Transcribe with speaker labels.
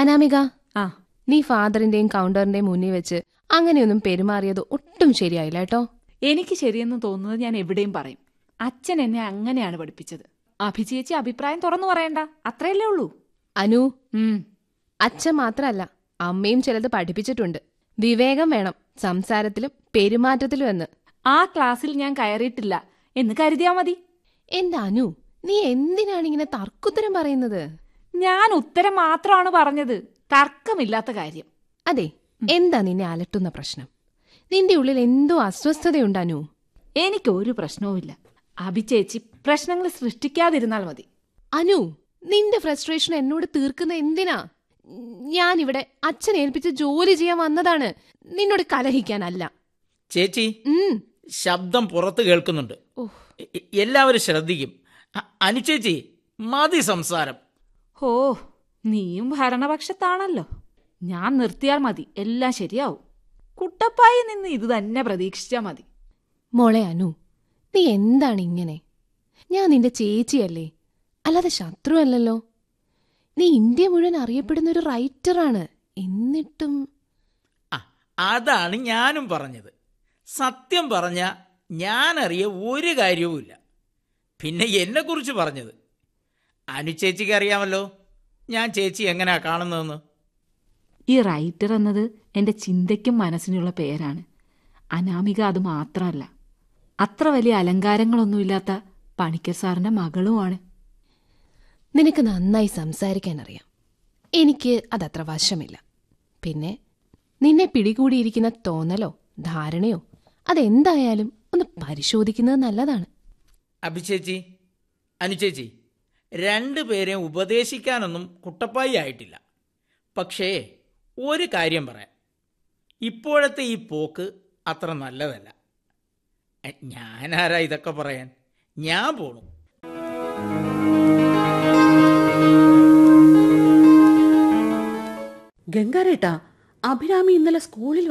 Speaker 1: അനാമിക
Speaker 2: ആ
Speaker 1: നീ ഫാദറിന്റെയും കൗണ്ടറിന്റെയും മുന്നിൽ വെച്ച് അങ്ങനെയൊന്നും പെരുമാറിയത് ഒട്ടും ശരിയായില്ല കേട്ടോ
Speaker 2: എനിക്ക് ശരിയെന്ന് തോന്നുന്നത് ഞാൻ എവിടെയും പറയും അച്ഛൻ എന്നെ അങ്ങനെയാണ് പഠിപ്പിച്ചത് അഭിചേച്ചി അഭിപ്രായം തുറന്നു പറയണ്ട അത്രയല്ലേ ഉള്ളൂ
Speaker 1: അനു
Speaker 2: ഉം
Speaker 1: അച്ഛൻ മാത്രല്ല അമ്മയും ചിലത് പഠിപ്പിച്ചിട്ടുണ്ട് വിവേകം വേണം സംസാരത്തിലും പെരുമാറ്റത്തിലും എന്ന്
Speaker 2: ആ ക്ലാസ്സിൽ ഞാൻ കയറിയിട്ടില്ല എന്ന് കരുതിയാ മതി
Speaker 1: എന്റെ അനു നീ എന്തിനാണ് ഇങ്ങനെ തർക്കുത്തരം പറയുന്നത്
Speaker 2: ഞാൻ ഉത്തരം മാത്രമാണ് പറഞ്ഞത് തർക്കമില്ലാത്ത കാര്യം
Speaker 1: അതെ എന്താ നിന്നെ അലട്ടുന്ന പ്രശ്നം നിന്റെ ഉള്ളിൽ എന്തോ അസ്വസ്ഥതയുണ്ട് അനു
Speaker 2: എനിക്ക് ഒരു പ്രശ്നവുമില്ല അഭിചേച്ചി പ്രശ്നങ്ങൾ സൃഷ്ടിക്കാതിരുന്നാൽ മതി
Speaker 1: അനു നിന്റെ ഫ്രസ്ട്രേഷൻ എന്നോട് തീർക്കുന്ന എന്തിനാ ഞാനിവിടെ അച്ഛൻ ഏൽപ്പിച്ച് ജോലി ചെയ്യാൻ വന്നതാണ് നിന്നോട് കലഹിക്കാനല്ല
Speaker 3: ചേച്ചി
Speaker 1: ഉം
Speaker 3: ശബ്ദം പുറത്ത് കേൾക്കുന്നുണ്ട്
Speaker 1: ഓ
Speaker 3: എ- എ- എല്ലാവരും ശ്രദ്ധിക്കും അ- അനുചേച്ചി മതി സംസാരം
Speaker 2: ഹോ നീയും ഭരണപക്ഷത്താണല്ലോ ഞാൻ നിർത്തിയാൽ മതി എല്ലാം ശരിയാവും കുട്ടപ്പായി നിന്ന് ഇത് തന്നെ പ്രതീക്ഷിച്ചാ മതി
Speaker 1: മോളെ അനു നീ എന്താണ് ഇങ്ങനെ ഞാൻ നിന്റെ ചേച്ചിയല്ലേ അല്ലാതെ ശത്രുവല്ലല്ലോ നീ ഇന്ത്യ മുഴുവൻ അറിയപ്പെടുന്ന ഒരു റൈറ്ററാണ് എന്നിട്ടും
Speaker 3: ആ, അതാണ് ഞാനും പറഞ്ഞത് സത്യം പറഞ്ഞ ഞാനറിയ ഒരു കാര്യവുമില്ല പിന്നെ എന്നെക്കുറിച്ച് പറഞ്ഞത് അനുചേച്ചിക്ക് അറിയാമല്ലോ ഞാൻ ചേച്ചി എങ്ങനെയാ കാണുന്നതെന്ന്
Speaker 2: ഈ റൈറ്റർ എന്നത് എൻ്റെ ചിന്തയ്ക്കും മനസ്സിനുള്ള പേരാണ് അനാമിക അത് മാത്രമല്ല അത്ര വലിയ അലങ്കാരങ്ങളൊന്നുമില്ലാത്ത പണിക്കർ സാറിന്റെ മകളുമാണ്
Speaker 1: നിനക്ക് നന്നായി സംസാരിക്കാൻ അറിയാം എനിക്ക് അതത്ര വശമില്ല പിന്നെ നിന്നെ പിടികൂടിയിരിക്കുന്ന തോന്നലോ ധാരണയോ അതെന്തായാലും ഒന്ന് പരിശോധിക്കുന്നത് നല്ലതാണ്
Speaker 3: അഭിചേച്ചി അനുചേച്ചി രണ്ടുപേരെയും ഉപദേശിക്കാനൊന്നും കുട്ടപ്പായി ആയിട്ടില്ല പക്ഷേ ഒരു കാര്യം പറയാം ഇപ്പോഴത്തെ ഈ പോക്ക് അത്ര നല്ലതല്ല എ, ഞാനാരാ ഇതൊക്കെ പറയാൻ ഞാൻ പോണു
Speaker 4: ഗംഗാരേട്ടാ അഭിരാമി ഇന്നലെ സ്കൂളിൽ